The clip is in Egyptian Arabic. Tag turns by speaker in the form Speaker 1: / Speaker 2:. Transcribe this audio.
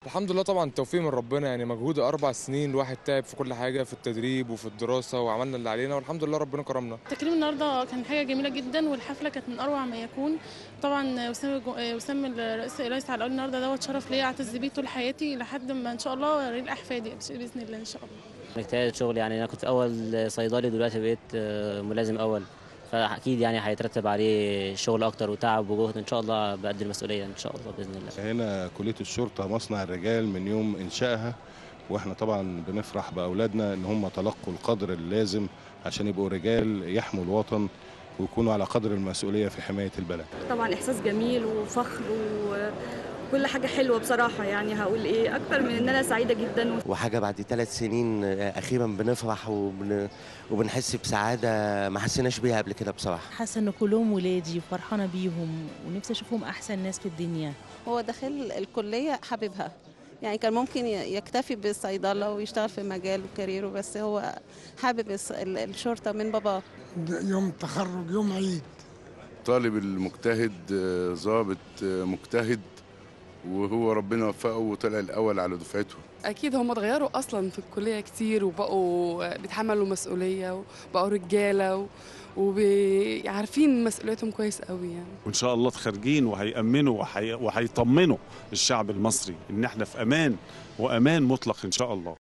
Speaker 1: الحمد لله طبعا توفيق من ربنا يعني مجهود اربع سنين الواحد تعب في كل حاجه في التدريب وفي الدراسه وعملنا اللي علينا والحمد لله ربنا كرمنا
Speaker 2: تكريم النهارده كان حاجه جميله جدا والحفله كانت من اروع ما يكون طبعا وسام الجو- وسام الرئيس الرئيس على النهارده دوت شرف ليا اعتز بيه طول حياتي لحد ما ان شاء الله اوريه لاحفادي باذن الله ان شاء الله
Speaker 3: اجتهاد شغل يعني انا كنت اول صيدلي دلوقتي بقيت آه، ملازم اول فاكيد يعني هيترتب عليه شغل اكتر وتعب وجهد ان شاء الله بقد المسؤوليه ان شاء الله باذن الله
Speaker 4: هنا كلية الشرطة مصنع الرجال من يوم إنشائها وإحنا طبعا بنفرح بأولادنا إن هم تلقوا القدر اللازم عشان يبقوا رجال يحموا الوطن ويكونوا على قدر المسؤولية في حماية البلد
Speaker 5: طبعا احساس جميل وفخر وكل حاجه حلوه بصراحه يعني هقول ايه اكتر من ان انا سعيده جدا
Speaker 6: وحاجة بعد ثلاث سنين أخيرا بنفرح وبن... وبنحس بسعادة ما حسيناش بيها قبل كده بصراحة
Speaker 7: حاسه ان كلهم ولادي وفرحانه بيهم ونفسي اشوفهم احسن ناس في الدنيا
Speaker 8: هو داخل الكلية حاببها يعني كان ممكن ي- يكتفي بالصيدلة ويشتغل في مجاله وكاريره بس هو حابب الص- ال- الشرطة من باباه
Speaker 9: يوم تخرج يوم عيد
Speaker 10: طالب المجتهد آه، ضابط آه، مجتهد وهو ربنا وفقه وطلع الاول على دفعته
Speaker 11: اكيد هم اتغيروا اصلا في الكليه كتير وبقوا بيتحملوا مسؤوليه وبقوا رجاله وعارفين مسؤوليتهم كويس قوي يعني
Speaker 12: وان شاء الله خارجين وهيامنوا وهي- وهيطمنوا الشعب المصري ان احنا في امان وامان مطلق ان شاء الله